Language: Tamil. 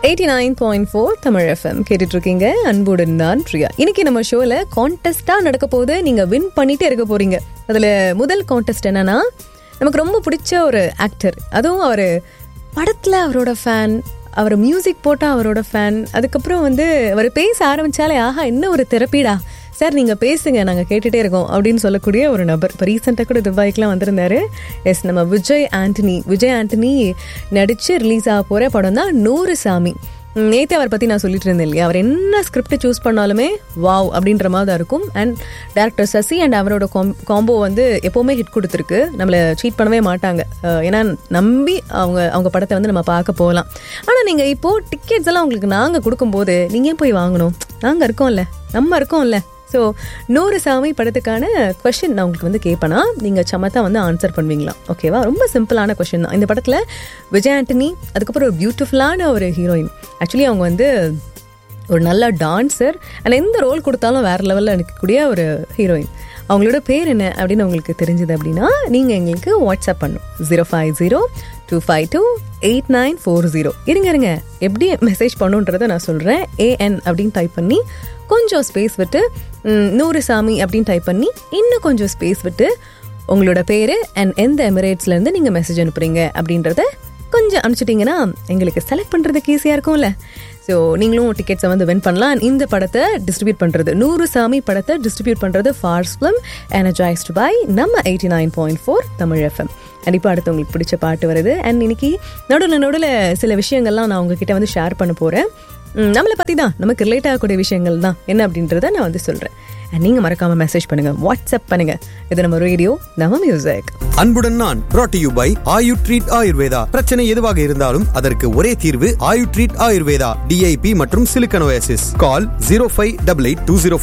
eighty nine point four Tamil FM கேட்டுட்டு இருக்கீங்க அன்புடன் தான் பிரியா இன்னைக்கு நம்ம ஷோல கான்டெஸ்டா நடக்க போது நீங்க வின் பண்ணிட்டே இருக்க போறீங்க அதுல முதல் கான்டெஸ்ட் என்னன்னா நமக்கு ரொம்ப பிடிச்ச ஒரு ஆக்டர் அதுவும் அவர் படத்துல அவரோட ஃபேன் அவர் மியூசிக் போட்டா அவரோட ஃபேன் அதுக்கப்புறம் வந்து அவர் பேச ஆரம்பிச்சாலே ஆஹா என்ன ஒரு தெரப்பிடா சார் நீங்கள் பேசுங்க நாங்கள் கேட்டுகிட்டே இருக்கோம் அப்படின்னு சொல்லக்கூடிய ஒரு நபர் இப்போ ரீசெண்டாக கூட துபாய்க்குலாம் வந்திருந்தாரு எஸ் நம்ம விஜய் ஆண்டனி விஜய் ஆண்டனி நடித்து ரிலீஸ் ஆக போகிற படம் தான் நூறு சாமி நேற்று அவர் பற்றி நான் சொல்லிட்டு இருந்தேன் இல்லையா அவர் என்ன ஸ்கிரிப்ட் சூஸ் பண்ணாலுமே வாவ் அப்படின்ற மாதிரி தான் இருக்கும் அண்ட் டேரக்டர் சசி அண்ட் அவரோட காம்போ வந்து எப்போவுமே ஹிட் கொடுத்துருக்கு நம்மளை சீட் பண்ணவே மாட்டாங்க அஹ் ஏன்னா நம்பி அவங்க அவங்க படத்தை வந்து நம்ம பார்க்க போகலாம் ஆனால் நீங்கள் இப்போது டிக்கெட்ஸ் எல்லாம் உங்களுக்கு நாங்கள் கொடுக்கும்போது நீங்கள் ஏன் போய் வாங்கணும் நாங்கள் இருக்கோம்ல நம்ம இருக்கோம்ல ஸோ நூறு சாமி படத்துக்கான கொஷின் நான் உங்களுக்கு வந்து கேட்பேனா நீங்கள் சமத்தா வந்து ஆன்சர் பண்ணுவீங்களா ஓகேவா ரொம்ப சிம்பிளான கொஷின் தான் இந்த படத்தில் விஜய் ஆண்டனி அதுக்கப்புறம் ஒரு பியூட்டிஃபுல்லான ஒரு ஹீரோயின் ஆக்சுவலி அவங்க வந்து ஒரு நல்ல டான்ஸர் அண்ட் எந்த ரோல் கொடுத்தாலும் வேறு லெவலில் நிற்கக்கூடிய ஒரு ஹீரோயின் அவங்களோட பேர் என்ன அப்படின்னு உங்களுக்கு தெரிஞ்சது அப்படின்னா நீங்கள் எங்களுக்கு வாட்ஸ்அப் பண்ணும் zero five zero two five two eight nine four zero இருங்க இருங்க எப்படி மெசேஜ் பண்ணுன்றதை நான் சொல்கிறேன் ஏஎன் அப்படின்னு டைப் பண்ணி கொஞ்சம் ஸ்பேஸ் விட்டு ம், நூறு சாமி அப்படின்னு டைப் பண்ணி இன்னும் கொஞ்சம் ஸ்பேஸ் விட்டு உங்களோட பேர் அண்ட் எந்த எமிரேட்ஸ்லேருந்து நீங்கள் மெசேஜ் அனுப்புறீங்க அப்படின்றத கொஞ்சம் அனுப்பிச்சிட்டிங்கன்னா எங்களுக்கு செலக்ட் பண்ணுறதுக்கு ஈஸியாக இருக்கும்ல ஸோ நீங்களும் டிக்கெட்ஸை வந்து வின் பண்ணலாம் And இந்த படத்தை டிஸ்ட்ரிபியூட் பண்ணுறது நூறு சாமி படத்தை டிஸ்ட்ரிபியூட் பண்ணுறது ஃபார்ஸ் ஃபிலிம் எனர்ஜைஸ்டு பை நம்ம eighty nine point four Tamil FM கண்டிப்பாக அடுத்து உங்களுக்கு பிடிச்ச பாட்டு வருது அண்ட் இன்னைக்கு நடுவில் நடுவில் சில விஷயங்கள்லாம் நான் உங்ககிட்ட வந்து ஷேர் பண்ண போகிறேன் நம்மளை பற்றி தான் நமக்கு ரிலேட் ஆகக்கூடிய விஷயங்கள் தான் என்ன அப்படின்றத நான் வந்து சொல்கிறேன் அண்ட் நீங்கள் மறக்காமல் மெசேஜ் பண்ணுங்கள் வாட்ஸ்அப் பண்ணுங்கள் இது நம்ம ரேடியோ நம்ம மியூசிக் அன்புடன் நான் brought to you by Ayu treat Ayurveda பிரச்சனை எதுவாக இருந்தாலும் அதற்கு ஒரே தீர்வு ஆயு ட்ரீட் ஆயுர்வேதா டிஐபி மற்றும் சிலிக்கனோசிஸ் call zero five double eight two zero